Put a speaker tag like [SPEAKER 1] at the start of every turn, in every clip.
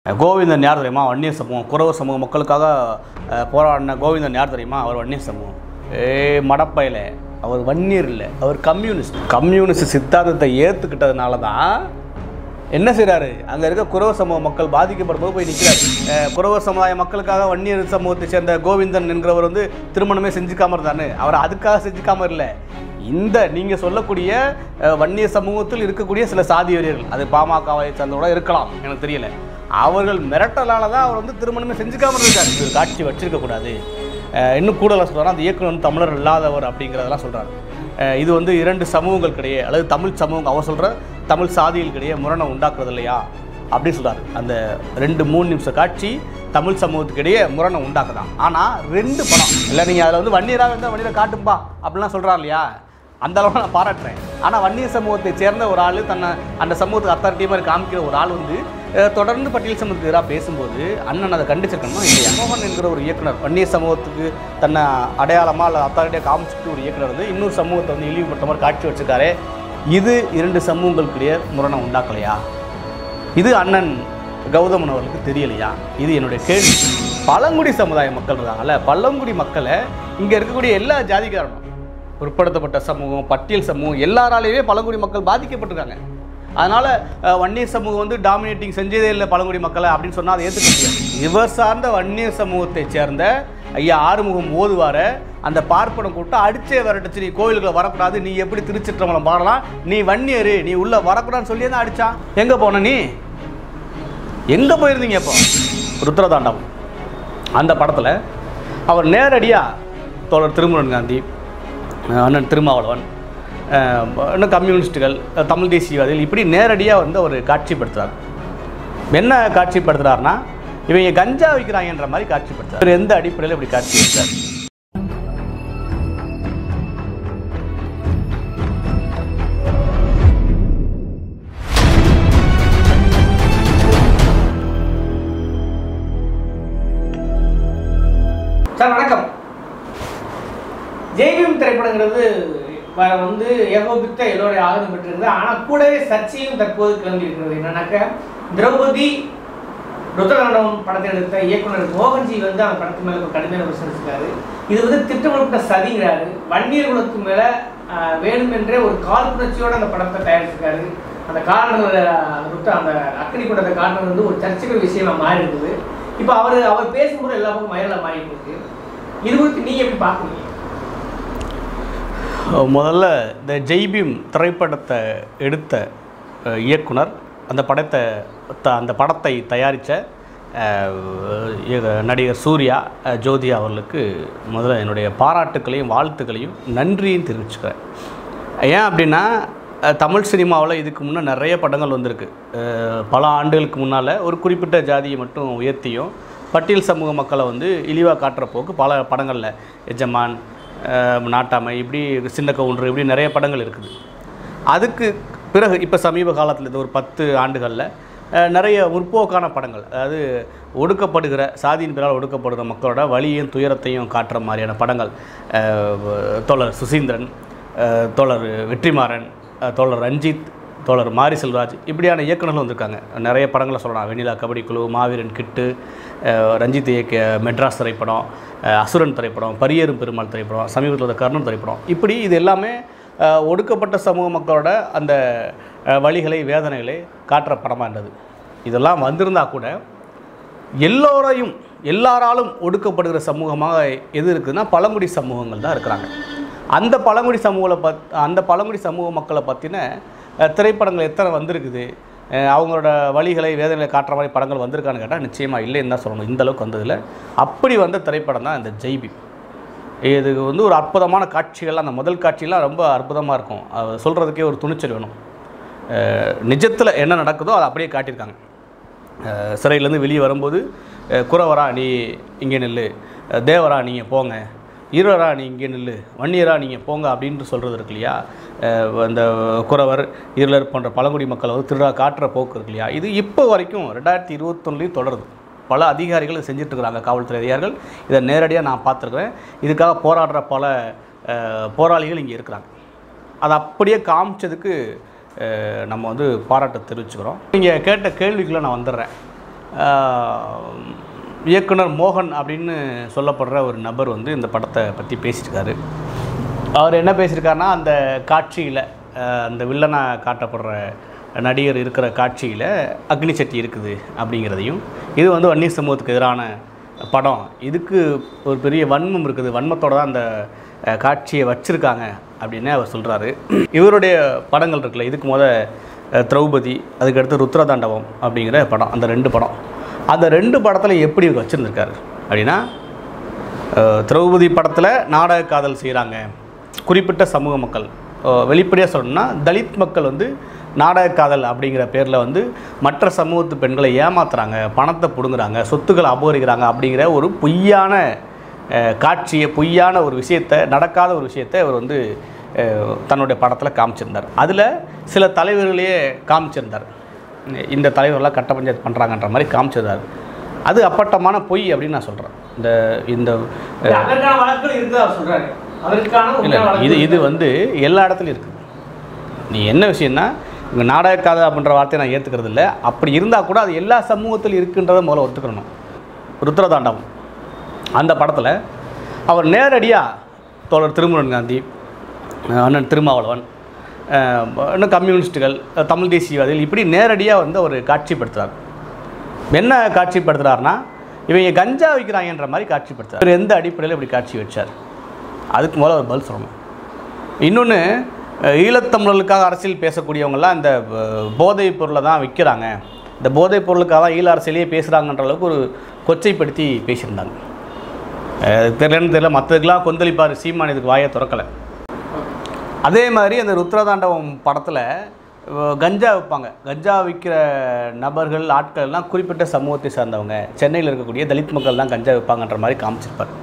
[SPEAKER 1] கோவிந்தன் யார் தெரியுமா வன்னிய சமூகம் குறவர் சமூக மக்களுக்காக அஹ், போராடின கோவிந்தன் யார் தெரியுமா அவர் வன்னிய சமூகம் ஏ மடப்பையில அவர் வன்னியர் இல்லை அவர் கம்யூனிஸ்ட் கம்யூனிஸ்ட் சித்தாந்தத்தை ஏற்றுக்கிட்டதுனால தான் என்ன செய்கிறாரு அங்கே இருக்க குறவர் சமூக மக்கள் பாதிக்கப்படும் போது போய் நிற்கிறாரு குறவர் சமுதாய மக்களுக்காக வன்னியர் சமூகத்தை சேர்ந்த கோவிந்தன் என்கிறவர் வந்து திருமணமே செஞ்சுக்காம இருந்தாரு அவர் அதுக்காக செஞ்சுக்காம இல்லை இந்த நீங்கள் சொல்லக்கூடிய அஹ், வன்னிய சமூகத்தில் இருக்கக்கூடிய சில சாதி வெறியர்கள் அது பாமகவை சேர்ந்தோட இருக்கலாம் எனக்கு தெரியல அவர்கள் மிரட்டலால தான் அவர் வந்து திருமணமே செஞ்சுக்காம இருக்காரு இது காட்சி வச்சிருக்க கூடாது அஹ், இன்னும் கூடுதலாக சொல்கிறார் அந்த இயக்குனர் வந்து தமிழர் இல்லாதவர் அப்படிங்கிறதெல்லாம் சொல்கிறார் இது வந்து இரண்டு சமூகங்களுக்கிடையே அல்லது தமிழ் சமூகம் அவர் சொல்கிற தமிழ் சாதிகளுக்கிடையே முரணை உண்டாக்குறது இல்லையா அப்படின்னு சொல்றாரு அந்த ரெண்டு மூணு நிமிஷம் காட்சி தமிழ் சமூகத்துக்கு இடையே முரணை உண்டாக்குதான் ஆனால் ரெண்டு படம் இல்லை நீங்கள் அதில் வந்து வன்னியராக இருந்தால் வன்னியரை காட்டும்பா அப்படிலாம் சொல்கிறார் இல்லையா அந்த அளவு நான் பாராட்டுறேன் ஆனால் வன்னியர் சமூகத்தை சேர்ந்த ஒரு ஆள் தன்னை அந்த சமூகத்துக்கு அத்தாரிட்டி மாதிரி காமிக்கிற ஒரு ஆள் வந்து அஹ், தொடர்ந்து பட்டியல் சமூகத்துக்கு எதிராக பேசும்போது அண்ணன் அதை கண்டிச்சிருக்கணுமா இல்லையா மோகன் என்கிற ஒரு இயக்குனர் வன்னியர் சமூகத்துக்கு தன்னை அடையாளமாக அல்ல அத்தாரிட்டியாக காமிச்சிட்டு ஒரு இயக்குனர் வந்து இன்னொரு சமூகத்தை வந்து இழிவுபட்ட மாதிரி காட்சி வச்சிருக்காரு இது இரண்டு சமூகங்களுக்கிடையே முரணை உண்டாக்கலையா இது அண்ணன் கௌதமன் அவர்களுக்கு தெரியலையா இது என்னுடைய கேள்வி பழங்குடி சமுதாய மக்கள் இருக்காங்கல்ல பழங்குடி மக்களை இங்கே இருக்கக்கூடிய எல்லா ஜாதிக்காரனும் பிற்படுத்தப்பட்ட சமூகம் பட்டியல் சமூகம் எல்லாராலேயுமே பழங்குடி மக்கள் பாதிக்கப்பட்டிருக்காங்க அதனால் வன்னியர் சமூகம் வந்து டாமினேட்டிங் செஞ்சதே இல்லை பழங்குடி மக்களை அப்படின்னு சொன்னால் அதை ஏற்றுக்க முடியாது இவர் சார்ந்த வன்னியர் சமூகத்தை சேர்ந்த ஐயா ஆறுமுகம் ஓதுவார அந்த பார்ப்பனம் கூட்டம் அடிச்சே விரட்டுச்சு நீ கோயிலுக்குள்ள வரக்கூடாது நீ எப்படி திருச்சிற்றம்பலம் பாடலாம் நீ வன்னியரு நீ உள்ள வரக்கூடாதுன்னு சொல்லி தான் அடிச்சான் எங்கே போன நீ எங்கே போயிருந்தீங்க இப்போ ருத்ரதாண்டவம் அந்த படத்தில் அவர் நேரடியாக தோழர் திருமுருகன் காந்தி அஹ் அண்ணன் திருமாவளவன் அஹ் இன்னும் கம்யூனிஸ்ட்டுகள் அஹ் தமிழ் தேசியவாதிகள் இப்படி நேரடியாக வந்து அவர் காட்சிப்படுத்துறாரு என்ன காட்சிப்படுத்துறாருன்னா இவங்க கஞ்சா விற்கிறாங்கன்ற மாதிரி காட்சிப்படுத்துறாரு இவர் எந்த அடிப்படையில் இப்படி காட்சி வைக்கிறார்
[SPEAKER 2] சார் வணக்கம் ஜெய்பீம் திரைப்படங்கிறது வ- வந்து ஏகோபித்த எல்லோருடைய ஆதரவு பெற்றிருந்தது ஆனால் கூடவே சர்ச்சையும் தற்போது கிளம்பி இருக்கிறது என்னன்னாக்க திரௌபதி ருத்ரதாண்டவம் படத்தை எடுத்த இயக்குனர் மோகன்ஜி வந்து அந்த படத்து மேல ஒரு கடுமையான விமர்சிச்சிருக்காரு இது வந்து திட்டமிடப்பட்ட சதிங்கிறாரு வன்னியர் குலத்து மேல ஆஹ், வேணுமென்றே ஒரு காழ்ப்புணர்ச்சியோட அந்த படத்தை தயாரிச்சிருக்காரு அந்த காரணங்கள் ருத்த அந்த அக்கனி கொண்டத காரணம் வந்து ஒரு சர்ச்சைகள் விஷயமா மாறி இருக்குது இப்போ அவர் அவர் பேசும்போது எல்லா பக்கம் வைரலாக மாறிட்டு இருக்கு இது குறித்து நீங்க எப்படி பார்க்குறீங்க
[SPEAKER 1] முதல்ல இந்த ஜெய்பீம் திரைப்படத்தை எடுத்த அஹ், இயக்குனர் அந்த படத்தை த- அந்த படத்தை தயாரித்த நடிகர் சூர்யா அஹ், ஜோதியா அவர்களுக்கு முதல்ல என்னுடைய பாராட்டுக்களையும் வாழ்த்துக்களையும் நன்றியும் தெரிவிச்சுக்கிறேன் ஏன் அப்படின்னா அஹ், தமிழ் சினிமாவில் இதுக்கு முன்னே நிறைய படங்கள் வந்திருக்கு அஹ், பல ஆண்டுகளுக்கு முன்னால் ஒரு குறிப்பிட்ட ஜாதியை மட்டும் உயர்த்தியும் பட்டியல் சமூக மக்களை வந்து இழிவாக காட்டுற போக்கு பல படங்களில் எஜமான் அஹ், நாட்டாமை இப்படி சின்ன கவுண்டர் இப்படி நிறைய படங்கள் இருக்குது அதுக்கு பிறகு இப்போ சமீப காலத்தில் இந்த ஒரு பத்து ஆண்டுகளில் அஹ், நிறைய முற்போக்கான படங்கள் அதாவது ஒடுக்கப்படுகிற சாதியின் பின்னால் ஒடுக்கப்படுகிற மக்களோட வலியையும் துயரத்தையும் காட்டுற மாதிரியான படங்கள் அஹ், தோழர் சுசீந்திரன் அஹ், தோழர் வெற்றிமாறன் அஹ், தோழர் ரஞ்சித் தோழர் மாரி செல்வராஜ் இப்படியான இயக்குனர்கள் வந்திருக்காங்க நிறைய படங்களை சொல்லலாம் வெண்ணிலா கபடி குழு மாவீரன் கிட்டு அஹ், ரஞ்சித் இயக்கிய மெட்ராஸ் திரைப்படம் அஹ், அசுரன் திரைப்படம் பரியேறும் பெருமாள் திரைப்படம் சமீபத்தில் வந்த கர்ணன் திரைப்படம் இப்படி இது எல்லாமே அஹ், ஒடுக்கப்பட்ட சமூக மக்களோட அந்த அஹ், வலிகளை வேதனைகளை காட்டுற படமாக இருந்தது இதெல்லாம் வந்திருந்தா கூட எல்லோரையும் எல்லாராலும் ஒடுக்கப்படுகிற சமூகமாக எது இருக்குதுன்னா பழங்குடி சமூகங்கள் தான் இருக்கிறாங்க அந்த பழங்குடி சமூகங்களை பத் அந்த பழங்குடி சமூக மக்களை பற்றின அஹ், திரைப்படங்கள் எத்தனை வந்திருக்குது அஹ், அவங்களோட வழிகளை வேதனைகளை காட்டுற மாதிரி படங்கள் வந்திருக்கான்னு கேட்டால் நிச்சயமாக இல்லைன்னு தான் சொல்லணும் இந்த அளவுக்கு வந்ததில்லை அப்படி வந்த திரைப்படம் தான் இந்த ஜெய்பி இது வந்து ஒரு அற்புதமான காட்சிகள் அந்த முதல் காட்சியெல்லாம் ரொம்ப அற்புதமாக இருக்கும் அது சொல்கிறதுக்கே ஒரு துணிச்சல் வேணும் நிஜத்தில் என்ன நடக்குதோ அதை அப்படியே காட்டியிருக்காங்க அஹ் சிறையிலேருந்து வெளியே வரும்போது அஹ் குறவரா நீ இங்கே நில்லு அஹ் தேவரா நீங்கள் போங்க ஈரரா நீ இங்கே நில்லு வன்னியரா நீங்கள் போங்க அப்படின்ட்டு சொல்கிறது இருக்கு இல்லையா அஹ் அந்த குறவர் இருளர் போன்ற பழங்குடி மக்களை வந்து திருடா காட்டுற போக்கு இருக்கு இல்லையா இது இப்போ வரைக்கும் ரெண்டாயிரத்தி இருபத்தொன்னுலேயும் தொடருது பல அதிகாரிகள் இதை செஞ்சுட்டு இருக்கிறாங்க காவல்துறை அதிகாரிகள் இதை நேரடியாக நான் பார்த்துருக்குறேன் இதுக்காக போராடுற பல அஹ், போராளிகள் இங்கே இருக்கிறாங்க அதை அப்படியே காமிச்சதுக்கு அஹ், நம்ம வந்து பாராட்டு தெரிவிச்சுக்கிறோம் நீங்கள் கேட்ட கேள்விக்குள்ளே நான் வந்துடுறேன் ஆஹ், இயக்குனர் மோகன் அப்படின்னு சொல்லப்படுற ஒரு நபர் வந்து இந்த படத்தை பற்றி பேசியிருக்காரு அவர் என்ன பேசியிருக்காருன்னா அந்த காட்சியில் அந்த வில்லனா காட்டப்படுற நடிகர் இருக்கிற காட்சியில் அக்னி சட்டி இருக்குது அப்படிங்கிறதையும் இது வந்து வன்னியர் சமூகத்துக்கு எதிரான படம் இதுக்கு ஒரு பெரிய வன்மம் இருக்குது வன்மத்தோட தான் அந்த அஹ், காட்சியை வச்சுருக்காங்க அப்படின்னு அவர் சொல்கிறாரு இவருடைய படங்கள் இருக்குல்ல இதுக்கு முத அஹ், திரௌபதி அதுக்கடுத்து ருத்ரதாண்டவம் அப்படிங்கிற படம் அந்த ரெண்டு படம் அந்த ரெண்டு படத்தில் எப்படி இவர் வச்சுருந்துருக்காரு அப்படின்னா அஹ், திரௌபதி படத்தில் நாடக காதல் செய்கிறாங்க குறிப்பிட்ட சமூக மக்கள் வெளிப்படையாக சொல்லணும்னா தலித் மக்கள் வந்து நாடக காதல் அப்படிங்கிற பேரில் வந்து மற்ற சமூகத்து பெண்களை ஏமாத்துறாங்க பணத்தை பிடுங்குறாங்க சொத்துக்களை அபகரிக்கிறாங்க அப்படிங்கிற ஒரு பொய்யான அஹ், காட்சியை பொய்யான ஒரு விஷயத்தை நடக்காத ஒரு விஷயத்தை அவர் வந்து அஹ், தன்னுடைய படத்தில் காமிச்சிருந்தார் அதில் சில தலைவர்களையே காமிச்சிருந்தார் இந்த தலைவர்கள்லாம் கட்ட பஞ்சாயத்து பண்ணுறாங்கன்ற மாதிரி காமிச்சிருந்தார் அது அப்பட்டமான பொய் அப்படின்னு நான் சொல்கிறேன் இந்த இந்த
[SPEAKER 2] இல்ல, அதற்கான வழக்குகள் இருக்குது அவர் சொல்றாரு அதற்கான
[SPEAKER 1] இல்லை
[SPEAKER 2] உண்மையான வழக்குகள்
[SPEAKER 1] இது இது
[SPEAKER 2] இருக்குது.
[SPEAKER 1] வந்து எல்லா இடத்துலையும் இருக்குது நீ என்ன விஷயம்னா இங்கே நாடக காதல் அப்படின்ற வார்த்தையை நான் ஏற்றுக்கிறது இல்லை அப்படி இருந்தால் கூட அது எல்லா சமூகத்திலும் இருக்குன்றதை முதல்ல ஒத்துக்கணும் ருத்ரதாண்டவம் அந்த படத்தில் அவர் நேரடியாக தோழர் திருமுருகன் காந்தி அஹ் அண்ணன் திருமாவளவன் அஹ் இன்னும் கம்யூனிஸ்ட்டுகள் அஹ் தமிழ் தேசியவாதிகள் இப்படி நேரடியாக வந்து அவர் காட்சிப்படுத்துகிறார் என்ன காட்சிப்படுத்துகிறாருன்னா இவங்க கஞ்சா விற்கிறாங்கன்ற மாதிரி காட்சிப்படுத்துறார் இவர் எந்த அடிப்படையில் இப்படி காட்சி வச்சார் அதுக்கு முதல்ல ஒரு பதில் சொல்லணும் இன்னொன்று ஈழத்தமிழர்களுக்காக அரசியல் பேசக்கூடியவங்கெல்லாம் இந்த அஹ், போதைப் பொருளை தான் விற்கிறாங்க இந்த போதைப் பொருளுக்காக தான் ஈழ அரசியலையே பேசுகிறாங்கன்ற அளவுக்கு ஒரு கொச்சைப்படுத்தி பேசியிருந்தாங்க அஹ், தெரியலன்னு தெரியல மற்றதுக்கெல்லாம் கொந்தளிப்பார் சீமான் இதுக்கு வாயை திறக்கலை அதே மாதிரி அந்த ருத்ரதாண்டவம் படத்தில் கஞ்சா விற்பாங்க கஞ்சா விற்கிற நபர்கள் ஆட்கள் எல்லாம் குறிப்பிட்ட சமூகத்தை சார்ந்தவங்க சென்னையில் இருக்கக்கூடிய தலித் மக்கள் தான் கஞ்சா விற்பாங்கன்ற மாதிரி காமிச்சிருப்பார்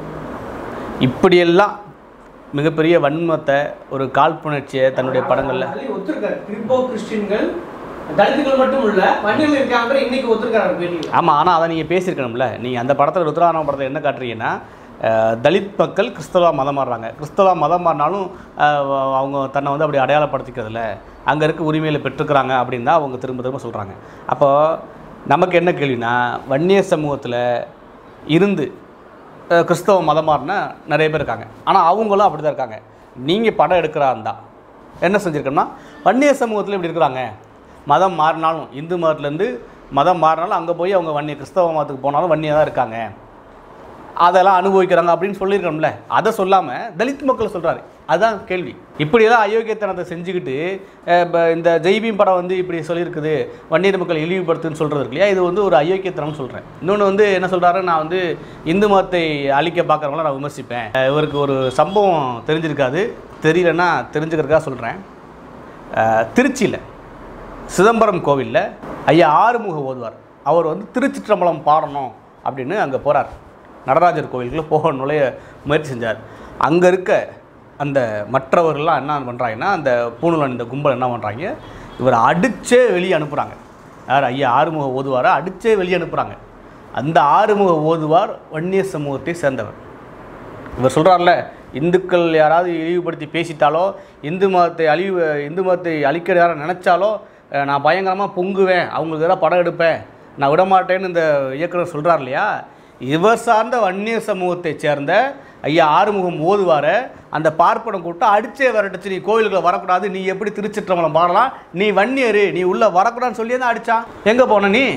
[SPEAKER 1] இப்படியெல்லாம் மிகப்பெரிய வன்மத்தை ஒரு காழ்ப்புணர்ச்சியை தன்னுடைய படங்களில்
[SPEAKER 2] அதுலயும் ஒத்துருக்காரு கிறிஸ்போ கிறிஸ்டின்கள் தலித்துகள் மட்டும் இல்ல வன்னியில் இருக்காங்க இன்னைக்கு ஒத்துருக்காரு பேட்டியில்
[SPEAKER 1] ஆமாம் ஆனால் அதை நீங்கள் பேசியிருக்கணும்ல நீங்கள் அந்த படத்தில் ருத்ராராம படத்தில் என்ன காட்டுறீங்கன்னா அஹ், தலித் மக்கள் கிறிஸ்தவா மதம் மாறுறாங்க கிறிஸ்தவா மதம் மாறினாலும் அஹ், அவங்க தன்னை வந்து அப்படி அடையாளப்படுத்திக்கிறதில்ல அங்கே இருக்க உரிமையில் பெற்றுக்கிறாங்க அப்படின்னு தான் அவங்க திரும்ப திரும்ப சொல்கிறாங்க அப்போது நமக்கு என்ன கேள்வினா வன்னியர் சமூகத்தில் இருந்து அஹ், கிறிஸ்தவ மதம் மாறினா நிறைய பேர் இருக்காங்க ஆனால் அவங்களும் அப்படி தான் இருக்காங்க நீங்கள் படம் எடுக்கிறா இருந்தா என்ன செஞ்சுருக்கோம்னா வன்னியர் சமூகத்தில் இப்படி இருக்கிறாங்க மதம் மாறினாலும் இந்து மதத்துலேருந்து மதம் மாறினாலும் அங்கே போய் அவங்க வன்னிய கிறிஸ்தவ மதத்துக்கு போனாலும் வன்னியாக தான் இருக்காங்க அதெல்லாம் அனுபவிக்கிறாங்க அப்படின்னு சொல்லியிருக்கோம்ல அதை சொல்லாமல் தலித் மக்கள் சொல்கிறாரு அதுதான் கேள்வி இப்படியெல்லாம் அயோக்கியத்தனத்தை செஞ்சுக்கிட்டு அஹ், இப்ப இந்த ஜெய்பீம் படம் வந்து இப்படி சொல்லியிருக்குது வன்னியர் மக்கள் இழிவுபடுத்துன்னு சொல்கிறது இருக்கு இல்லையா இது வந்து ஒரு அயோக்கியத்தனம்னு சொல்கிறேன் இன்னொன்று வந்து என்ன சொல்கிறாரு நான் வந்து இந்து மதத்தை அழிக்க பார்க்குறவங்கள நான் விமர்சிப்பேன் அஹ், இவருக்கு ஒரு சம்பவம் தெரிஞ்சிருக்காது தெரியலன்னா தெரிஞ்சுக்கிறதுக்காக சொல்கிறேன் திருச்சியில் சிதம்பரம் கோவிலில் ஐயா ஆறுமுக ஓதுவார் அவர் வந்து திருச்சிற்றம்பலம் பாடணும் அப்படின்னு அங்கே போகிறார் நடராஜர் கோவிலுக்குள்ள போக நுழைய முயற்சி செஞ்சார் அங்கே இருக்க அந்த மற்றவர்கள்லாம் என்ன பண்ணுறாங்கன்னா அந்த பூணூல் இந்த கும்பல் என்ன பண்ணுறாங்க இவரை அடிச்சே வெளியே அனுப்புகிறாங்க யார் ஐயா ஆறுமுக ஓதுவாரை அடிச்சே வெளியே அனுப்புகிறாங்க அந்த ஆறுமுக ஓதுவார் வன்னியர் சமூகத்தை சேர்ந்தவர் இவர் சொல்கிறார்ல இந்துக்கள் யாராவது இழிவுபடுத்தி பேசிட்டாலோ இந்து மதத்தை அழிவு இந்து மதத்தை அழிக்கிற யாரும் நினச்சாலோ அஹ், நான் பயங்கரமாக பொங்குவேன் அவங்களுக்கு எதாவது படம் எடுப்பேன் நான் விடமாட்டேன்னு இந்த இயக்குனர் சொல்கிறார் இல்லையா இவர் சார்ந்த வன்னியர் சமூகத்தை சேர்ந்த ஐயா ஆறுமுகம் ஓதுவார அந்த பார்ப்பனம் கூப்பிட்டு அடிச்சே வரட்டுச்சு நீ கோவிலுக்குள்ள வரக்கூடாது நீ எப்படி திருச்சிற்றம்பலம் பாடலாம் நீ வன்னியரு நீ உள்ளே வரக்கூடாதுன்னு சொல்லி தான் அடித்தான் எங்கே போன நீ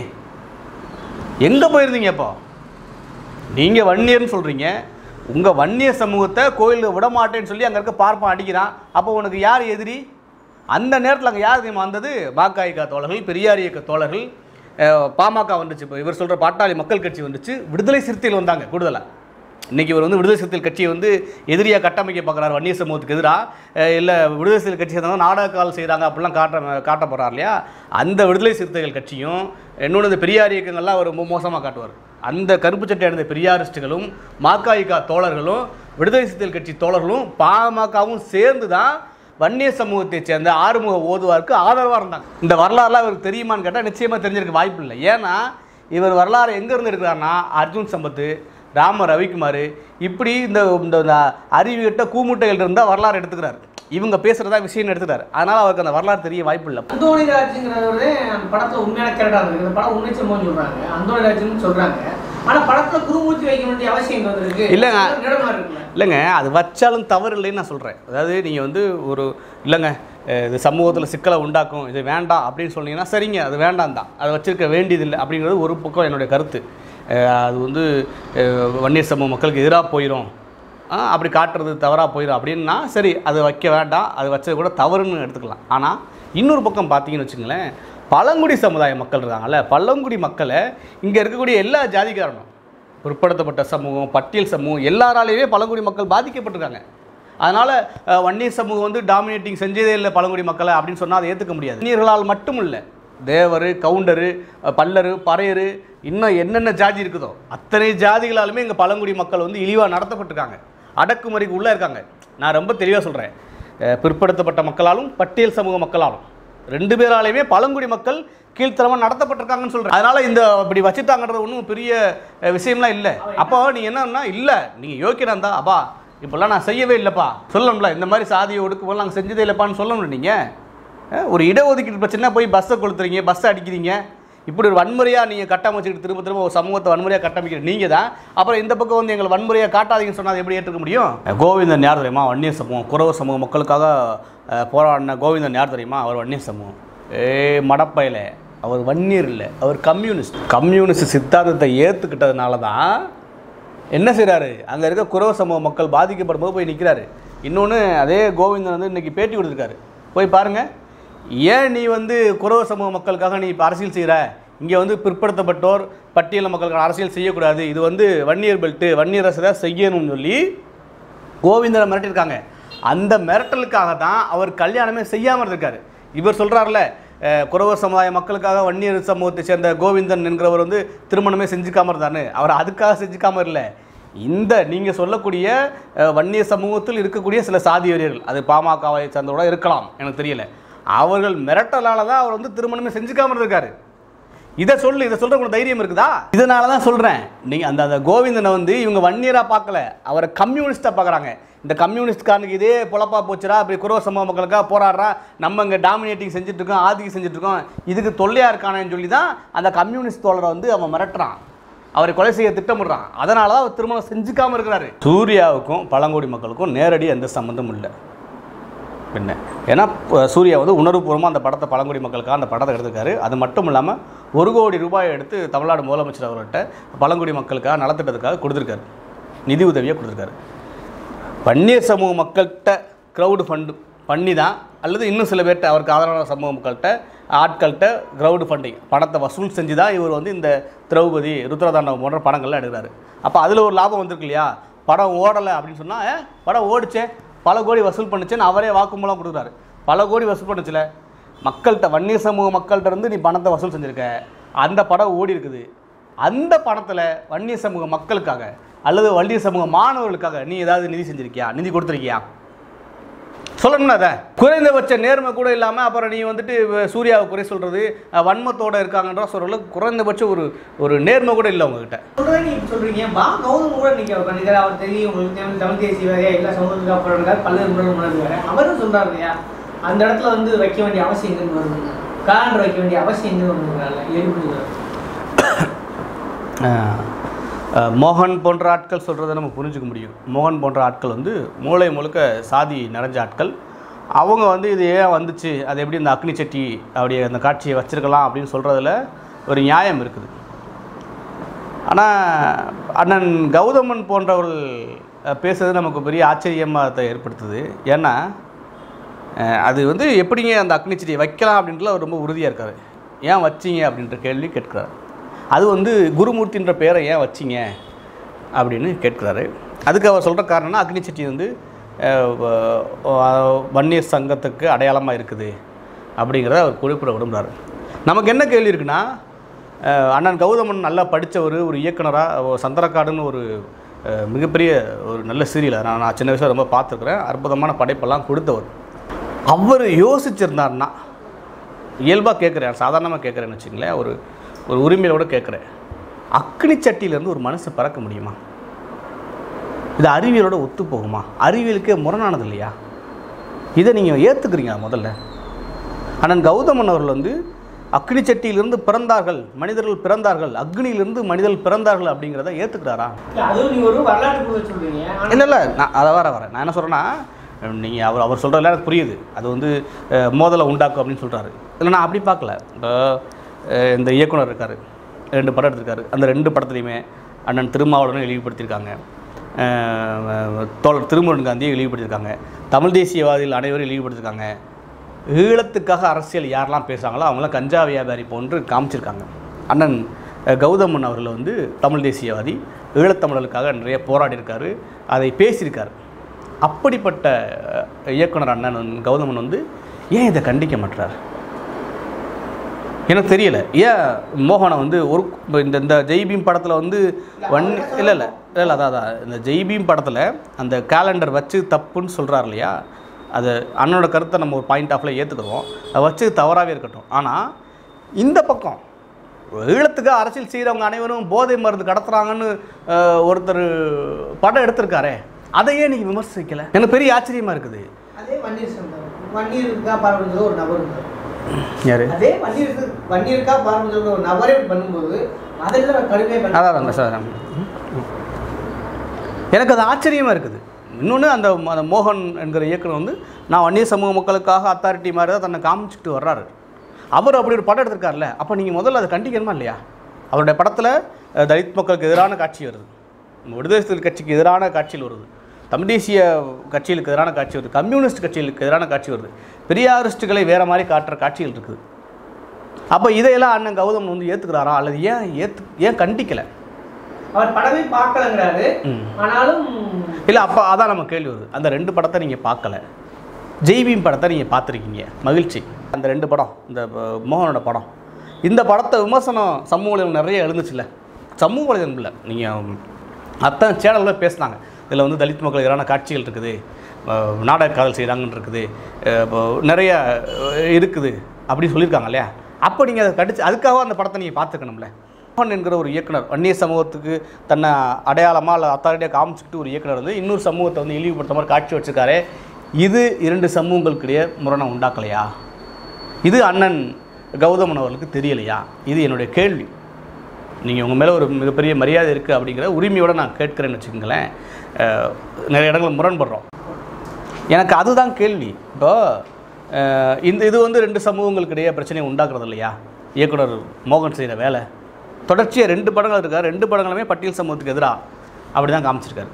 [SPEAKER 1] எங்கே போயிருந்தீங்க இப்போ நீங்கள் வன்னியர்னு சொல்கிறீங்க உங்கள் வன்னிய சமூகத்தை கோயிலுக்கு விட மாட்டேன்னு சொல்லி அங்கே இருக்க பார்ப்பன் அடிக்கிறான் அப்போ உனக்கு யார் எதிரி அந்த நேரத்தில் அங்கே யார் தெரியுமா வந்தது பாக்காயிக்கா தோழர்கள் பெரியார் இயக்க தோழர்கள் அஹ், பாமக வந்துச்சு இப்போ இவர் சொல்கிற பாட்டாளி மக்கள் கட்சி வந்துச்சு விடுதலை சிறுத்தைகள் வந்தாங்க கூடுதலாக இன்றைக்கி இவர் வந்து விடுதலை சிறுத்தைகள் கட்சியை வந்து எதிரியாக கட்டமைக்க பார்க்குறாரு வன்னிய சமூகத்துக்கு எதிராக இல்லை விடுதலை சிறுத்தை கட்சி சேர்ந்தவங்க நாடக கால் செய்கிறாங்க அப்படிலாம் காட்ட காட்ட போகிறார் இல்லையா அந்த விடுதலை சிறுத்தைகள் கட்சியும் இன்னொன்று இந்த பெரியார் இயக்கங்கள்லாம் அவர் ரொம்ப மோசமாக காட்டுவார் அந்த கருப்பு சட்டை அடைந்த பெரியாரிஸ்ட்டுகளும் மாக்காயிக்கா தோழர்களும் விடுதலை சிறுத்தைகள் கட்சி தோழர்களும் பாமகவும் சேர்ந்து தான் வன்னிய சமூகத்தை சேர்ந்த ஆறுமுக ஓதுவாருக்கு ஆதரவாக இருந்தாங்க இந்த வரலாறுலாம் இவருக்கு தெரியுமான்னு கேட்டால் நிச்சயமாக தெரிஞ்சிருக்க வாய்ப்பு இல்லை ஏன்னா இவர் வரலாறு எங்கேருந்து எடுக்கிறாருன்னா அர்ஜுன் சம்பத்து ராம ரவிக்குமார் இப்படி இந்த இந்த இந்த அறிவுகிட்ட கூமுட்டைகள் இருந்தால் வரலாறு எடுத்துக்கிறார் இவங்க பேசுகிறதா விஷயம் எடுத்துட்டார் அதனால் அவருக்கு அந்த வரலாறு தெரிய வாய்ப்பு இல்லை
[SPEAKER 2] அந்தோணி ராஜுங்கிறவரு அந்த படத்துல உண்மையான கேரக்டர் இருக்கு இந்த படம் உண்மை சம்பவம் சொல்றாங்க அந்தோணி ராஜுன்னு சொல்றாங்க ஆனா படத்துல குருமூர்த்தி வைக்க வேண்டிய அவசியம் இங்க வந்திருக்கு
[SPEAKER 1] இல்லைங்க.
[SPEAKER 2] நிலமா இருக்குல்ல
[SPEAKER 1] இல்லைங்க அது வச்சாலும் தவறு இல்லைன்னு நான் சொல்கிறேன் அதாவது நீங்கள் வந்து ஒரு இல்லைங்க அஹ் இது சமூகத்தில் சிக்கலை உண்டாக்கும் இது வேண்டாம் அப்படின்னு சொன்னீங்கன்னா சரிங்க அது வேண்டாம் தான் அதை வச்சிருக்க வேண்டியதில்லை அப்படிங்கிறது ஒரு பக்கம் என்னுடைய கருத்து அஹ் அது வந்து அஹ் வன்னியர் சமூக மக்களுக்கு எதிராக போயிடும் ஆ, அப்படி காட்டுறது தவறாக போயிடும் அப்படின்னா சரி அது வைக்க வேண்டாம் அது வச்சது கூட தவறுன்னு எடுத்துக்கலாம் ஆனால் இன்னொரு பக்கம் பார்த்தீங்கன்னு வச்சுங்களேன் பழங்குடி சமுதாய மக்கள் இருக்காங்கல்ல பழங்குடி மக்களை இங்கே இருக்கக்கூடிய எல்லா ஜாதிக்காரனும் பிற்படுத்தப்பட்ட சமூகம் பட்டியல் சமூகம் எல்லாராலேயுமே பழங்குடி மக்கள் பாதிக்கப்பட்டிருக்காங்க அதனால் வன்னியர் சமூகம் வந்து டாமினேட்டிங் செஞ்சதே இல்லை பழங்குடி மக்களை அப்படின்னு சொன்னால் அதை ஏற்றுக்க முடியாது வன்னியர்களால் மட்டும் இல்லை தேவர் கவுண்டரு அஹ், பல்லரு பறையரு இன்னும் என்னென்ன ஜாதி இருக்குதோ அத்தனை ஜாதிகளாலுமே இங்கே பழங்குடி மக்கள் வந்து இழிவாக நடத்தப்பட்டிருக்காங்க அடக்குமுறைக்கு உள்ளே இருக்காங்க நான் ரொம்ப தெளிவாக சொல்கிறேன் பிற்படுத்தப்பட்ட மக்களாலும் பட்டியல் சமூக மக்களாலும் ரெண்டு பேராலையுமே பழங்குடி மக்கள் கீழ்த்தரமாக நடத்தப்பட்டிருக்காங்கன்னு சொல்கிறேன் அதனால் இந்த இப்படி வச்சுட்டாங்கன்றது ஒன்றும் பெரிய அஹ், விஷயம்லாம் இல்லை அப்போ நீ என்னன்னா இல்லை நீங்கள் யோக்கியனா இருந்தா அப்பா இப்போல்லாம் நான் செய்யவே இல்லைப்பா சொல்லணும்ல இந்த மாதிரி சாதியை ஒடுக்கும்போது நாங்கள் செஞ்சதே இல்லைப்பான்னு சொல்லணும் நீங்கள் ஒரு இடஒதுக்கீடு பிரச்சனை போய் பஸ்ஸை கொளுத்துறீங்க பஸ்ஸை அடிக்கிறீங்க இப்படி ஒரு வன்முறையாக நீங்கள் கட்டமைச்சிக்கிட்டு திரும்ப திரும்ப ஒரு சமூகத்தை வன்முறையாக கட்டமைக்கிற நீங்கள் தான் அப்புறம் இந்த பக்கம் வந்து எங்களை வன்முறையாக காட்டாதீங்கன்னு சொன்னால் அதை எப்படி ஏற்றுக்க முடியும் கோவிந்தன் யார் தெரியுமா வன்னியர் சமூகம் குறவ சமூக மக்களுக்காக அஹ், போராடின கோவிந்தன் யார் தெரியுமா அவர் வன்னியர் சமூகம் ஏ மடப்பையில அவர் வன்னியர் இல்லை அவர் கம்யூனிஸ்ட் கம்யூனிஸ்ட் சித்தாந்தத்தை ஏற்றுக்கிட்டதுனால தான் என்ன செய்கிறாரு அங்கே இருக்க குறவ சமூக மக்கள் பாதிக்கப்படும் போது போய் நிற்கிறாரு இன்னொன்று அதே கோவிந்தன் வந்து இன்னைக்கு பேட்டி கொடுத்துருக்காரு போய் பாருங்கள் ஏன் நீ வந்து குறவ சமூக மக்களுக்காக நீ இப்போ அரசியல் செய்கிற இங்கே வந்து பிற்படுத்தப்பட்டோர் பட்டியல மக்களுக்கான அரசியல் செய்யக்கூடாது இது வந்து வன்னியர் பெல்ட்டு வன்னியர் அரசு தான் செய்யணும்னு சொல்லி கோவிந்தனை மிரட்டியிருக்காங்க அந்த மிரட்டலுக்காக தான் அவர் கல்யாணமே செய்யாமல் இருந்திருக்காரு இவர் சொல்கிறார்ல குறவர் சமுதாய மக்களுக்காக வன்னியர் சமூகத்தை சேர்ந்த கோவிந்தன் என்கிறவர் வந்து திருமணமே செஞ்சுக்காம இருந்தார்னு அவர் அதுக்காக செஞ்சுக்காம இல்லை இந்த நீங்கள் சொல்லக்கூடிய அஹ், வன்னியர் சமூகத்தில் இருக்கக்கூடிய சில சாதி வெறியர்கள் அது பாமகவை சேர்ந்தவரோட இருக்கலாம் எனக்கு தெரியல அவர்கள் மிரட்டலால் தான் அவர் வந்து திருமணமே செஞ்சுக்காம இருந்திருக்காரு இதை சொல்லு இதை சொல்ற உங்களுக்கு தைரியம் இருக்குதா இதனால தான் சொல்கிறேன் நீங்கள் அந்த அந்த கோவிந்தனை வந்து இவங்க வன்னியராக பார்க்கல அவரை கம்யூனிஸ்ட்டாக பார்க்குறாங்க இந்த கம்யூனிஸ்ட்காரனுக்கு இதே பொழப்பா போச்சுடா அப்படி குறவ சமூக மக்களுக்காக போராடுறா நம்ம இங்கே டாமினேட்டிங் செஞ்சுட்டு இருக்கோம் ஆதிக்கம் செஞ்சுட்டு இருக்கோம் இதுக்கு தொல்லையாக இருக்கானேன்னு சொல்லி தான் அந்த கம்யூனிஸ்ட் தோழரை வந்து அவன் மிரட்டுறான் அவரை கொலை செய்ய திட்டமிடுறான் அதனால தான் அவர் திருமணம் செஞ்சுக்காம இருக்கிறாரு சூர்யாவுக்கும் பழங்குடி மக்களுக்கும் நேரடி எந்த சம்மந்தமும் இல்லை என்ன ஏன்னா ப- சூர்யா வந்து உணர்வுபூர்வமாக அந்த படத்தை பழங்குடி மக்களுக்காக அந்த படத்தை எடுத்திருக்காரு அது மட்டும் இல்லாமல் ஒரு கோடி ரூபாய் எடுத்து தமிழ்நாடு முதலமைச்சர் அவர்கிட்ட பழங்குடி மக்களுக்காக நலத்திட்டத்துக்காக கொடுத்துருக்காரு நிதி உதவியாக கொடுத்துருக்காரு வன்னியர் சமூக மக்கள்கிட்ட க்ரௌடு ஃபண்டு பண்ணி தான் அல்லது இன்னும் சில பேர்கிட்ட அவருக்கு ஆதரவான சமூக மக்கள்கிட்ட ஆட்கள்கிட்ட க்ரௌடு ஃபண்டிங் பணத்தை வசூல் செஞ்சு தான் இவர் வந்து இந்த திரௌபதி ருத்ரதாண்டவம் போன்ற படங்கள்லாம் எடுக்கிறாரு அப்போ அதில் ஒரு லாபம் வந்திருக்கு இல்லையா படம் ஓடலை அப்படின்னு சொன்னால் ஏ படம் ஓடிச்சே பல கோடி வசூல் பண்ணுச்சேன்னு அவரே வாக்குமூலம் கொடுக்குறாரு பல கோடி வசூல் பண்ணுச்சுல மக்கள்கிட்ட வன்னியர் சமூக மக்கள்கிட்ட இருந்து நீ பணத்தை வசூல் செஞ்சுருக்க அந்த படம் ஓடி இருக்குது அந்த படத்தில் வன்னியர் சமூக மக்களுக்காக அல்லது வன்னியர் சமூக மாணவர்களுக்காக நீ ஏதாவது நிதி செஞ்சிருக்கியா நிதி கொடுத்துருக்கியா சொல்லணும்னா அதை குறைந்தபட்ச நேர்மை கூட இல்லாமல் அப்புறம் நீ வந்துட்டு வ- சூர்யாவை குறை சொல்கிறது வன்மத்தோட இருக்காங்கன்ற சொல்கிறது குறைந்தபட்ச ஒரு ஒரு நேர்மை கூட இல்லை உங்ககிட்ட
[SPEAKER 2] சொல்றதை நீங்க சொல்றீங்க பா கௌதம் கூட நிக்க உட்காந்து அவர் தெரியும் உங்களுக்கு தமிழ் தமிழ் தேசியவாதியா எல்லா சமூகத்துக்காக போராடுறாரு பல்வேறு முறை உணர்வுவாரு அவரும் சொல்றாரு இல்லையா அந்த இடத்துல வந்து வைக்க வேண்டிய அவசியம் எங்கன்னு வருது காலண்டர் வைக்க வேண்டிய அவசியம் எங்கன்னு வருதுங்கிறால எழுப்புகிறார்
[SPEAKER 1] அஹ், அஹ், மோகன் போன்ற ஆட்கள் சொல்கிறத நம்ம புரிஞ்சுக்க முடியும் மோகன் போன்ற ஆட்கள் வந்து மூளை முழுக்க சாதி நிறைஞ்ச ஆட்கள் அவங்க வந்து இது ஏன் வந்துச்சு அது எப்படி இந்த அக்னி சட்டி அப்படி அந்த காட்சியை வச்சிருக்கலாம் அப்படின்னு சொல்கிறதுல ஒரு நியாயம் இருக்குது ஆனால் அண்ணன் கௌதமன் போன்றவர்கள் அஹ், பேசுறது நமக்கு பெரிய ஆச்சரியமாக ஏற்படுத்துது ஏன்னா அஹ், அது வந்து எப்படிங்க அந்த அக்னி செடியை வைக்கலாம் அப்படின்றதுல அவர் ரொம்ப உறுதியாக இருக்காரு ஏன் வச்சீங்க அப்படின்ற கேள்வி கேட்குறாரு அது வந்து குருமூர்த்தின்ற பேரை ஏன் வச்சீங்க அப்படின்னு கேட்குறாரு அதுக்கு அவர் சொல்கிற காரணம்னா அக்னி செட்டி வந்து அஹ், வ- வ- வன்னியர் சங்கத்துக்கு அடையாளமாக இருக்குது அப்படிங்கிறத அவர் குறிப்பிட விரும்புகிறாரு நமக்கு என்ன கேள்வி இருக்குன்னா அஹ், அண்ணன் கௌதமன் நல்லா படித்தவர் ஒரு இயக்குனராக சந்திரக்காடுன்னு ஒரு அஹ், மிகப்பெரிய ஒரு நல்ல சீரியலை நான் நான் சின்ன வயசில் ரொம்ப பார்த்துருக்குறேன் அற்புதமான படைப்பெல்லாம் கொடுத்தவர் அவர் யோசிச்சிருந்தாருன்னா இயல்பாக கேட்குறேன் சாதாரணமாக கேட்குறேன்னு வச்சுங்களேன் ஒரு ஒரு உரிமையோட கேட்குறேன் அக்னி சட்டியிலேருந்து ஒரு மனசு பறக்க முடியுமா இது அறிவியலோட ஒத்து போகுமா அறிவியலுக்கே முரணானது இல்லையா இதை நீங்கள் ஏற்றுக்கிறீங்க முதல்ல அண்ணன் கௌதமன் அவர்கள் வந்து அக்னி சட்டியிலிருந்து பிறந்தார்கள் மனிதர்கள் பிறந்தார்கள் அக்னியிலிருந்து மனிதர்கள் பிறந்தார்கள் அப்படிங்கிறத ஏற்றுக்கிறாரா
[SPEAKER 2] இல்ல, அதுவும் நீங்க ஒரு வரலாற்று பொருள் சொல்றீங்க ஆனா
[SPEAKER 1] இல்லை இல்லை நான் அதை வர வரேன் நான் என்ன சொல்கிறேன்னா நீங்கள் அவர் அவர் சொல்கிறதுல எனக்கு புரியுது அது வந்து அஹ், மோதலை உண்டாக்கும் அப்படின்னு சொல்கிறாரு இல்லை நான் அப்படி பார்க்கல இப்போ அஹ், இந்த இயக்குனர் இருக்கார் ரெண்டு படம் எடுத்திருக்காரு அந்த ரெண்டு படத்துலையுமே அண்ணன் திருமாவளவனை இழிவுபடுத்தியிருக்காங்க அஹ், தோழர் திருமுருகன் காந்தியை இழிவுபடுத்தியிருக்காங்க தமிழ் தேசியவாதிகள் அனைவரும் இழிவுபடுத்தியிருக்காங்க ஈழத்துக்காக அரசியல் யாரெல்லாம் பேசுகிறாங்களோ அவங்களாம் கஞ்சா வியாபாரி போன்று காமிச்சிருக்காங்க அண்ணன் அஹ், கௌதமன் அவர்கள் வந்து தமிழ் தேசியவாதி ஈழத்தமிழர்களுக்காக நிறைய போராடி இருக்காரு அதை பேசியிருக்காரு அப்படிப்பட்ட அஹ், இயக்குனர் அண்ணன் வந்து- கௌதமன் வந்து ஏன் இதை கண்டிக்க மாட்டார் எனக்கு தெரியல ஏன் மோகனை வந்து ஒரு இப்ப இந்த இந்த ஜெய்பீம் படத்தில் வந்து ஒன் இல்லை இல்லை இல்லை அதான் அதான் இந்த ஜெய்பீம் படத்தில் அந்த கேலண்டர் வச்சு தப்புன்னு சொல்கிறார் இல்லையா அது அண்ணனோட கருத்தை நம்ம ஒரு பாயிண்ட் ஆஃப்ல ஏற்றுக்கிறோம் அதை வச்சு தவறாகவே இருக்கட்டும் ஆனால் இந்த பக்கம் ஈழத்துக்கு அரசியல் செய்கிறவங்க அனைவரும் போதை மருந்து கடத்துறாங்கன்னு அஹ், ஒருத்தர் படம் எடுத்திருக்காரே அதையே நீங்கள் விமர்சிக்கல எனக்கு பெரிய ஆச்சரியமாக இருக்குது
[SPEAKER 2] அதே வன்னீர் சம்பவம் வன்னீருக்கா பார்வையில் ஒரு நபர் இருந்தார்.
[SPEAKER 1] யார்
[SPEAKER 2] அதே வன்னீருக்கு வன்னீருக்கா பார்வையில் ஒரு நபரே இப்படி பண்ணும்போது அதில் கடுமையாக பண்ண
[SPEAKER 1] அதான் அதான் சார் எனக்கு அது ஆச்சரியமாக இருக்குது இன்னொன்று அந்த அந்த மோகன் என்கிற இயக்குனர் வந்து நான் வன்னியர் சமூக மக்களுக்காக அத்தாரிட்டி மாதிரி தான் தன்னை காமிச்சிட்டு வர்றாரு அவர் அப்படி ஒரு படம் எடுத்திருக்காருல்ல அப்போ நீங்கள் முதல்ல அதை கண்டிக்கணுமா இல்லையா அவருடைய படத்தில் அஹ், தலித் மக்களுக்கு எதிரான காட்சி வருது விடுதலை சிறுத்தைகள் கட்சிக்கு எதிரான காட்சியில் வருது தமிழ் தேசிய கட்சிகளுக்கு எதிரான காட்சி வருது கம்யூனிஸ்ட் கட்சிகளுக்கு எதிரான காட்சி வருது பெரியாரிஸ்ட்டுகளை வேறு மாதிரி காட்டுற காட்சிகள் இருக்குது அப்போ இதையெல்லாம் அண்ணன் கௌதம் வந்து ஏற்றுக்கிறாரா அல்லது ஏன் ஏற்று ஏன் கண்டிக்கலை
[SPEAKER 2] அவர் படமே பார்க்கலங்கிறாரு
[SPEAKER 1] ம்
[SPEAKER 2] ஆனாலும்
[SPEAKER 1] இல்லை அப்போ அதான் நம்ம கேள்வி வருது அந்த ரெண்டு படத்தை நீங்கள் பார்க்கல ஜெய்பீம் படத்தை நீங்கள் பார்த்துருக்கீங்க மகிழ்ச்சி அந்த ரெண்டு படம் இந்த அஹ், மோகனோட படம் இந்த படத்தை விமர்சனம் சமூக வலைதளம் நிறைய எழுந்துச்சுல்ல சமூக வலைதளம் இல்லை நீங்கள் அத்தனை சேனலில் பேசுனாங்க இதில் வந்து தலித் மக்கள் எதிரான காட்சிகள் இருக்குது அஹ், நாடக காதல் செய்கிறாங்கன்னு இருக்குது அஹ், இப்போ நிறைய அஹ், இருக்குது அப்படின்னு சொல்லியிருக்காங்க இல்லையா அப்போ நீங்கள் அதை கடிச்சு அதுக்காக அந்த படத்தை நீங்கள் பார்த்துக்கணும்ல மோகன் என்கிற ஒரு இயக்குனர் வன்னிய சமூகத்துக்கு தன்னை அடையாளமாக அல்ல அத்தாரிட்டியாக காமிச்சிக்கிட்டு ஒரு இயக்குனர் வந்து இன்னொரு சமூகத்தை வந்து இழிவுபடுத்த மாதிரி காட்சி வச்சிருக்காரு இது இரண்டு சமூகங்களுக்கிடையே முரணை உண்டாக்கலையா இது அண்ணன் கௌதமன் அவர்களுக்கு தெரியலையா இது என்னுடைய கேள்வி நீங்கள் உங்கள் மேலே ஒரு மிகப்பெரிய மரியாதை இருக்குது அப்படிங்கிற உரிமையோடு நான் கேட்குறேன்னு வச்சுக்கோங்களேன் அஹ், நிறைய இடங்களில் முரண்படுறோம் எனக்கு அதுதான் கேள்வி இப்போ அஹ், இந்த இது வந்து ரெண்டு சமூகங்களுக்கிடையே பிரச்சனையை உண்டாக்குறது இல்லையா இயக்குனர் மோகன் செய்கிற வேலை தொடர்ச்சியாக ரெண்டு படங்கள் இருக்கார் ரெண்டு படங்களுமே பட்டியல் சமூகத்துக்கு எதிராக அப்படி தான் காமிச்சிருக்காரு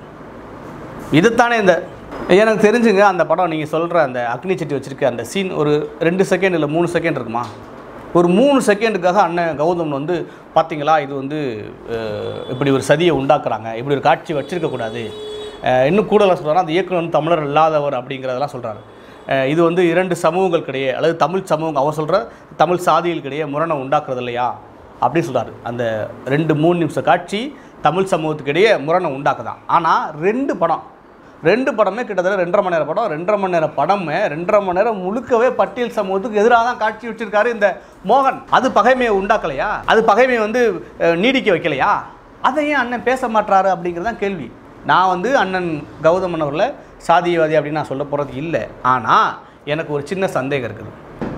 [SPEAKER 1] இதுதானே இந்த எனக்கு தெரிஞ்சுங்க அந்த படம் நீங்கள் சொல்கிற அந்த அக்னி சட்டி வச்சுருக்க அந்த சீன் ஒரு ரெண்டு செகண்ட் இல்லை மூணு செகண்ட் இருக்குமா ஒரு மூணு செகண்டுக்காக அண்ணன் கௌதம் வந்து பார்த்தீங்களா இது வந்து அஹ், இப்படி ஒரு சதியை உண்டாக்குறாங்க இப்படி ஒரு காட்சி வச்சிருக்கக்கூடாது அஹ், இன்னும் கூடுதலாக சொல்கிறாங்க அந்த இயக்குனர் வந்து தமிழர் இல்லாதவர் அப்படிங்கிறதெல்லாம் சொல்கிறாரு இது வந்து இரண்டு சமூகங்களுக்கிடையே அல்லது தமிழ் சமூகம் அவர் சொல்கிற தமிழ் சாதிகளுக்கிடையே முரணை உண்டாக்குறது இல்லையா அப்படின்னு சொல்கிறாரு அந்த ரெண்டு மூணு நிமிஷ காட்சி தமிழ் சமூகத்துக்கிடையே முரணை உண்டாக்குதான் ஆனால் ரெண்டு படம் ரெண்டு படமே கிட்டத்தட்ட ரெண்டரை மணி நேரம் படம் ரெண்டரை மணி நேரம் படமே ரெண்டரை மணி நேரம் முழுக்கவே பட்டியல் சமூகத்துக்கு எதிராக தான் காட்சி வச்சிருக்காரு இந்த மோகன் அது பகைமையை உண்டாக்கலையா அது பகைமையை வந்து அஹ், நீடிக்க வைக்கலையா அதை ஏன் அண்ணன் பேச மாட்டாரு அப்படிங்கிறது தான் கேள்வி நான் வந்து அண்ணன் கௌதமன் அவர்களை சாதியவாதி அப்படின்னு நான் சொல்ல போகிறது இல்லை ஆனால் எனக்கு ஒரு சின்ன சந்தேகம் இருக்குது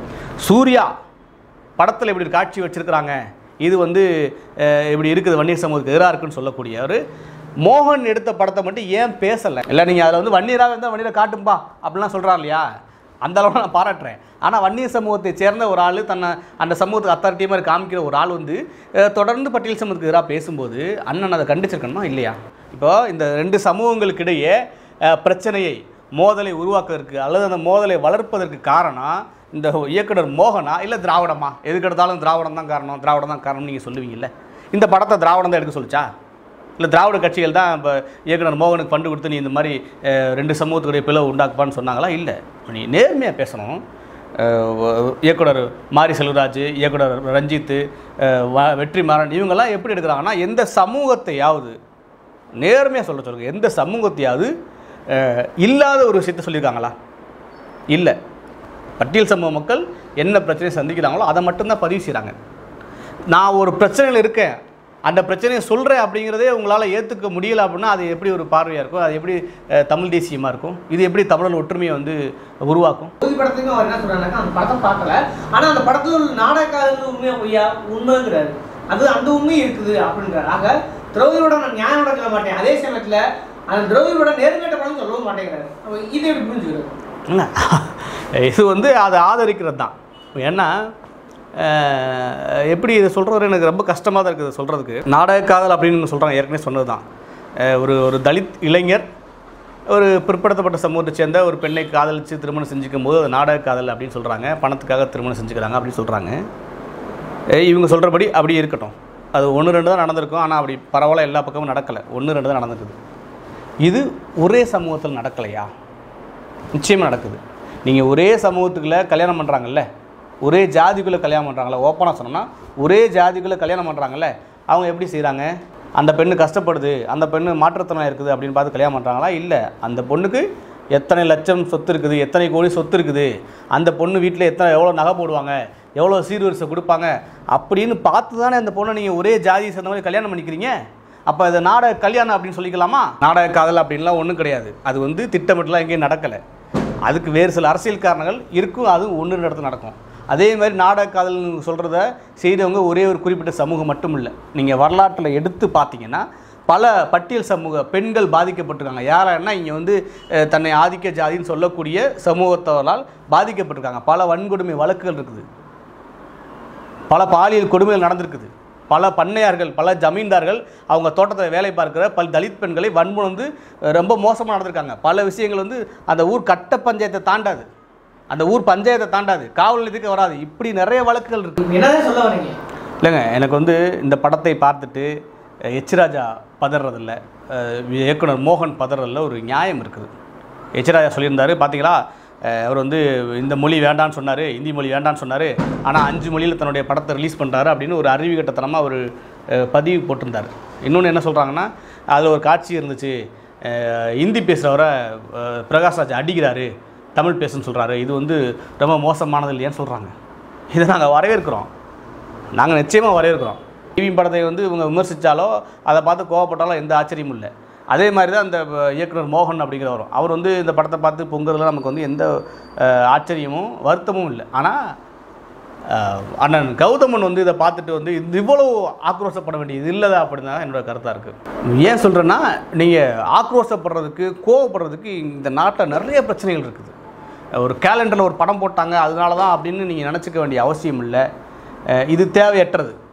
[SPEAKER 1] சூர்யா படத்தில் இப்படி ஒரு காட்சி வச்சுருக்கிறாங்க இது வந்து அஹ், இப்படி இருக்குது வன்னியர் சமூகத்துக்கு எதிராக இருக்குன்னு சொல்லக்கூடியவர் மோகன் எடுத்த படத்தை மட்டும் ஏன் பேசலை இல்லை நீங்கள் அதில் வந்து வன்னியராக இருந்தால் வன்னியரை காட்டும்பா அப்படிலாம் சொல்கிறார் இல்லையா அந்த அளவு நான் பாராட்டுறேன் ஆனால் வன்னியர் சமூகத்தை சேர்ந்த ஒரு ஆள் தன்னை அந்த சமூகத்துக்கு அத்தாரிட்டி மாதிரி காமிக்கிற ஒரு ஆள் வந்து அஹ், தொடர்ந்து பட்டியல் சமூகத்துக்கு எதிராக பேசும்போது அண்ணன் அதை கண்டிச்சிருக்கணுமா இல்லையா இப்போ இந்த ரெண்டு சமூகங்களுக்கிடையே அஹ், பிரச்சனையை மோதலை உருவாக்குவதற்கு அல்லது அந்த மோதலை வளர்ப்பதற்கு காரணம் இந்த இயக்குனர் மோகனா இல்லை திராவிடமா எதுக்கு எடுத்தாலும் திராவிடம் தான் காரணம் திராவிடம் தான் காரணம் நீங்கள் சொல்லுவீங்கல்ல இந்த படத்தை திராவிடம் தான் எடுக்க சொல்லிச்சா இல்லை திராவிட கட்சிகள் தான் இப்போ இயக்குனர் மோகனுக்கு ஃபண்டு கொடுத்து நீ இந்த மாதிரி அஹ், ரெண்டு சமூகத்துடைய பிளவு உண்டாக்குப்பான்னு சொன்னாங்களா இல்லை நீ நேர்மையாக பேசணும் அஹ், இயக்குனர் மாரி செல்வராஜ் இயக்குனர் ரஞ்சித்து அஹ், வ- வெற்றிமாறன் இவங்கெல்லாம் எப்படி எடுக்கிறாங்கன்னா எந்த சமூகத்தையாவது நேர்மையாக சொல்ல சொல்லுங்க எந்த சமூகத்தையாவது அஹ், இல்லாத ஒரு விஷயத்தை சொல்லியிருக்காங்களா இல்லை பட்டியல் சமூக மக்கள் என்ன பிரச்சனையை சந்திக்கிறாங்களோ அதை மட்டும்தான் பதிவு செய்கிறாங்க நான் ஒரு பிரச்சனையில் இருக்கேன் அந்த பிரச்சனையை சொல்கிறேன் அப்படிங்கிறதே உங்களால் ஏற்றுக்க முடியல அப்படின்னா அது எப்படி ஒரு பார்வையாக இருக்கும் அது எப்படி அஹ், தமிழ் தேசியமாக இருக்கும் இது எப்படி தமிழர் ஒற்றுமையை வந்து உருவாக்கும்
[SPEAKER 2] தொகுதி படத்துக்கும் அவர் என்ன சொல்றாருனாக்கா அந்த படத்தை பார்க்கல ஆனா அந்த படத்துல உள்ள நாடகாதல் உண்மையா பொய்யா உண்மைங்கிறாரு அது அந்த உண்மை இருக்குது அப்படின்றாரு ஆக திரௌதியோட நான் நியாயம் சொல்ல மாட்டேன் அதே சமயத்துல அந்த திரௌதியோட நேர்கட்ட படம் சொல்லவும் மாட்டேங்கிறாரு அப்ப இதை எப்படி புரிஞ்சுக்கிறது
[SPEAKER 1] என்ன இது வந்து அதை ஆதரிக்கிறது தான் ஏன்னா அஹ், எப்படி இதை சொல்கிறது எனக்கு ரொம்ப கஷ்டமாக தான் இருக்குது சொல்கிறதுக்கு நாடக காதல் அப்படின்னு சொல்கிறாங்க ஏற்கனவே சொன்னது தான் ஒரு ஒரு தலித் இளைஞர் ஒரு பிற்படுத்தப்பட்ட சமூகத்தை சேர்ந்த ஒரு பெண்ணை காதலித்து திருமணம் செஞ்சுக்கும் போது அது நாடக காதல் அப்படின்னு சொல்கிறாங்க பணத்துக்காக திருமணம் செஞ்சுக்கிறாங்க அப்படின்னு சொல்கிறாங்க இவங்க சொல்கிறபடி அப்படி இருக்கட்டும் அது ஒன்று ரெண்டு தான் நடந்திருக்கும் ஆனால் அப்படி பரவாயில்ல எல்லா பக்கமும் நடக்கலை ஒன்று ரெண்டு தான் நடந்திருக்குது இது ஒரே சமூகத்தில் நடக்கலையா நிச்சயமாக நடக்குது நீங்கள் ஒரே சமூகத்துக்குள்ளே கல்யாணம் பண்ணுறாங்கல்ல ஒரே ஜாதிக்குள்ளே கல்யாணம் பண்ணுறாங்கல்ல ஓப்பனாக சொன்னோம்னா ஒரே ஜாதிக்குள்ளே கல்யாணம் பண்ணுறாங்கல்ல அவங்க எப்படி செய்கிறாங்க அந்த பெண்ணு கஷ்டப்படுது அந்த பெண்ணு மாற்றுத்திறனாக இருக்குது அப்படின்னு பார்த்து கல்யாணம் பண்ணுறாங்களா இல்லை அந்த பொண்ணுக்கு எத்தனை லட்சம் சொத்து இருக்குது எத்தனை கோடி சொத்து இருக்குது அந்த பொண்ணு வீட்டில் எத்தனை எவ்வளோ நகை போடுவாங்க எவ்வளோ சீர்வரிசை கொடுப்பாங்க அப்படின்னு பார்த்து தானே அந்த பொண்ணை நீங்கள் ஒரே ஜாதியை சேர்ந்த மாதிரி கல்யாணம் பண்ணிக்கிறீங்க அப்போ இது நாடக கல்யாணம் அப்படின்னு சொல்லிக்கலாமா நாடக காதல் அப்படின்லாம் ஒன்றும் கிடையாது அது வந்து திட்டமிட்டுலாம் எங்கேயும் நடக்கலை அதுக்கு வேறு சில அரசியல் காரணங்கள் இருக்கும் அது ஒன்று இடத்துல நடக்கும் அதே மாதிரி நாடக காதல்னு சொல்கிறத செய்தவங்க ஒரே ஒரு குறிப்பிட்ட சமூகம் மட்டும் இல்லை நீங்கள் வரலாற்றில் எடுத்து பார்த்தீங்கன்னா பல பட்டியல் சமூக பெண்கள் பாதிக்கப்பட்டிருக்காங்க யாரான்னா இங்கே வந்து அஹ், தன்னை ஆதிக்க ஜாதின்னு சொல்லக்கூடிய சமூகத்தவரால் பாதிக்கப்பட்டிருக்காங்க பல வன்கொடுமை வழக்குகள் இருக்குது பல பாலியல் கொடுமைகள் நடந்திருக்குது பல பண்ணையார்கள் பல ஜமீன்தார்கள் அவங்க தோட்டத்தில் வேலை பார்க்கிற பல தலித் பெண்களை வன்முணர்ந்து ரொம்ப மோசமாக நடந்திருக்காங்க பல விஷயங்கள் வந்து அந்த ஊர் கட்ட பஞ்சாயத்தை தாண்டாது அந்த ஊர் பஞ்சாயத்தை தாண்டாது காவல் நிலையத்துக்கு வராது இப்படி நிறைய வழக்குகள் இருக்குது
[SPEAKER 2] என்னதான் சொல்ல வரீங்க
[SPEAKER 1] இல்லைங்க எனக்கு வந்து இந்த படத்தை பார்த்துட்டு அஹ், எச் ராஜா பதறதில்ல அஹ், இயக்குனர் மோகன் பதறதில்ல ஒரு நியாயம் இருக்குது எச் ராஜா சொல்லியிருந்தாரு பார்த்தீங்களா அஹ், அவர் வந்து இந்த மொழி வேண்டான்னு சொன்னார் இந்தி மொழி வேண்டான்னு சொன்னார் ஆனால் அஞ்சு மொழியில் தன்னுடைய படத்தை ரிலீஸ் பண்ணுறாரு அப்படின்னு ஒரு அறிவுகட்டத்தனமாக ஒரு அஹ், பதிவு போட்டிருந்தார் இன்னொன்று என்ன சொல்கிறாங்கன்னா அதில் ஒரு காட்சி இருந்துச்சு அஹ், ஹிந்தி பேசுகிறவரை அஹ், பிரகாஷ் ராஜ் அடிக்கிறாரு தமிழ் பேசுன்னு சொல்கிறாரு இது வந்து ரொம்ப மோசமானது இல்லையான்னு சொல்கிறாங்க இதை நாங்கள் வரவேற்கிறோம் நாங்கள் நிச்சயமாக வரவேற்கிறோம் டிவி படத்தை வந்து இவங்க விமர்சித்தாலோ அதை பார்த்து கோவப்பட்டாலோ எந்த ஆச்சரியமும் இல்லை அதே மாதிரி தான் இந்த அஹ், இயக்குனர் மோகன் அப்படிங்கிறவரும் அவர் வந்து இந்த படத்தை பார்த்து பொங்குறதுல நமக்கு வந்து எந்த அஹ், ஆச்சரியமும் வருத்தமும் இல்லை ஆனால் அஹ், அண்ணன் கௌதமன் வந்து இதை பார்த்துட்டு வந்து இது இவ்வளோ ஆக்ரோஷப்பட வேண்டியது இல்லதா அப்படின்னு தான் என்னோட கருத்தாக இருக்குது ஏன் சொல்கிறேன்னா நீங்கள் ஆக்ரோஷப்படுறதுக்கு கோவப்படுறதுக்கு இந்த நாட்டில் நிறைய பிரச்சனைகள் இருக்குது ஒரு கேலண்டரில் ஒரு படம் போட்டாங்க அதனால தான் அப்படின்னு நீங்கள் நினச்சிக்க வேண்டிய அவசியம் இல்லை அஹ், இது தேவையற்றது